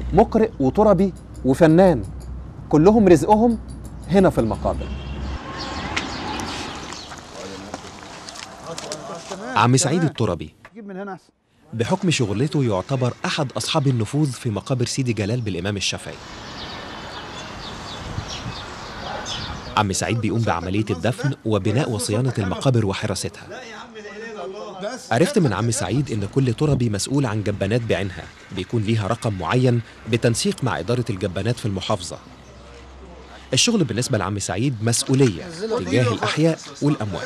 مقرئ وتربي وفنان كلهم رزقهم هنا في المقابر عم سعيد التربي جيب من هنا احسن بحكم شغلته يعتبر أحد أصحاب النفوذ في مقابر سيدي جلال بالإمام الشافعي عم سعيد بيقوم بعملية الدفن وبناء وصيانة المقابر وحراستها عرفت من عم سعيد إن كل تربي مسؤول عن جبانات بعينها بيكون ليها رقم معين بتنسيق مع إدارة الجبانات في المحافظة الشغل بالنسبة لعم سعيد مسؤولية تجاه الأحياء والأموات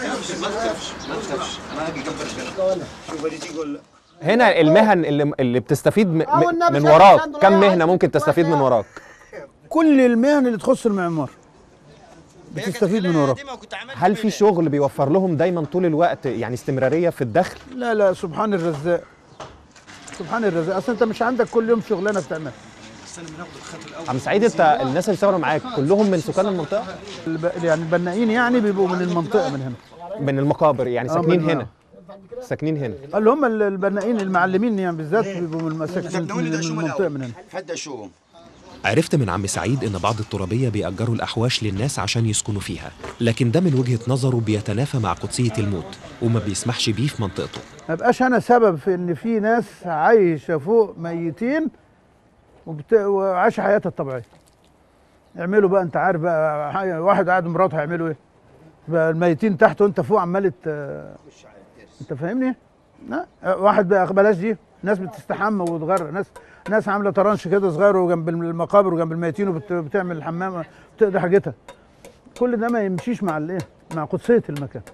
هنا المهن اللي, اللي بتستفيد م- أهو م- النبي من صلى الله وراك عليه وسلم كم يا مهنة عم. ممكن تستفيد من وراك كل المهن اللي تخص المعمار بتستفيد من وراك هل في شغل بيوفر لهم دايما طول الوقت يعني استمرارية في الدخل لا لا سبحان الرزاق سبحان الرزاق اصل انت مش عندك كل يوم شغلانه بتعملها عم سعيد انت الناس اللي اشتغلوا معاك كلهم من سكان المنطقة الب... يعني البنائين يعني بيبقوا من المنطقه من هنا من المقابر يعني آه، ساكنين من- هنا ساكنين هنا اللي هم ال- البنائين المعلمين يعني بالذات بيبقوا من المساكن من من المنطقه من هنا فدا شو عرفت من عم سعيد إن بعض الترابية بيأجروا الأحواش للناس عشان يسكنوا فيها لكن ده من وجهة نظره بيتنافى مع قدسية الموت وما بيسمحش بيه في منطقته ما بقاش انا سبب في ان في ناس عايشه فوق ميتين وبت... وعاش حياتها الطبيعيه يعملوا بقى انت عارف بقى حي- واحد قاعد مراته هيعملوا ايه بقى الميتين تحت وانت فوق عمال ت- انت فاهمني لا واحد بقى بلاش دي ناس بتستحمى وتغرق ناس ناس عامله طرنش كده صغير وجنب المقابر وجنب الميتين وبتعمل الحمام بتقضي حاجتها كل ده ما يمشيش مع الايه مع قدسيه المكان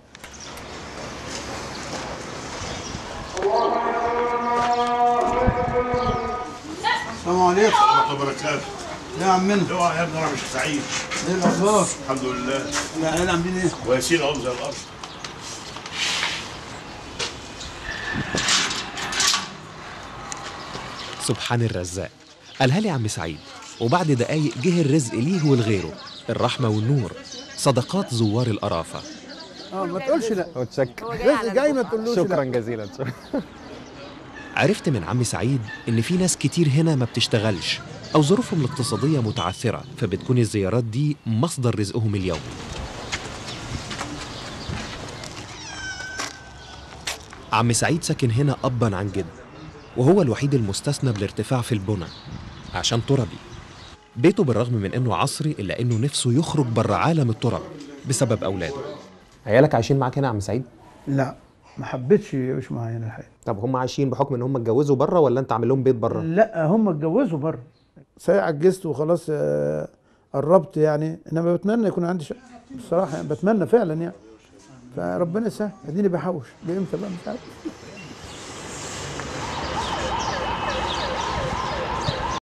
السلام عليكم ورحمة الله وبركاته يا عمنا اوعى يا ابني انا مش سعيد ايه الاخبار؟ الحمد لله العيال عاملين ايه؟ كويسين اهو زي الارض سبحان الرزاق قالها لي عم سعيد وبعد دقايق جه الرزق ليه ولغيره الرحمة والنور صدقات زوار القرافة اه ما تقولش لا متشكر رزق جاي ما تقولوش شكرا لا جزيلا عرفت من عم سعيد إن في ناس كتير هنا ما بتشتغلش أو ظروفهم الاقتصادية متعثرة فبتكون الزيارات دي مصدر رزقهم اليومي عم سعيد ساكن هنا أبا عن جد وهو الوحيد المستثنى بالارتفاع في البنى عشان تربي بيته بالرغم من انه عصري الا انه نفسه يخرج بره عالم التراب بسبب اولاده عيالك عايشين معاك هنا يا عم سعيد لا ما حبيتش يعيشوا معايا هنا الحقيقه طب هم عايشين بحكم ان هم اتجوزوا بره ولا انت عامل لهم بيت بره لا هم اتجوزوا بره ساعة عجزت وخلاص آه، قربت يعني انما بتمنى يكون عندي شقه بصراحه يعني بتمنى فعلا يعني فربنا يسهل اديني بحوش بامتى بقى مش عارف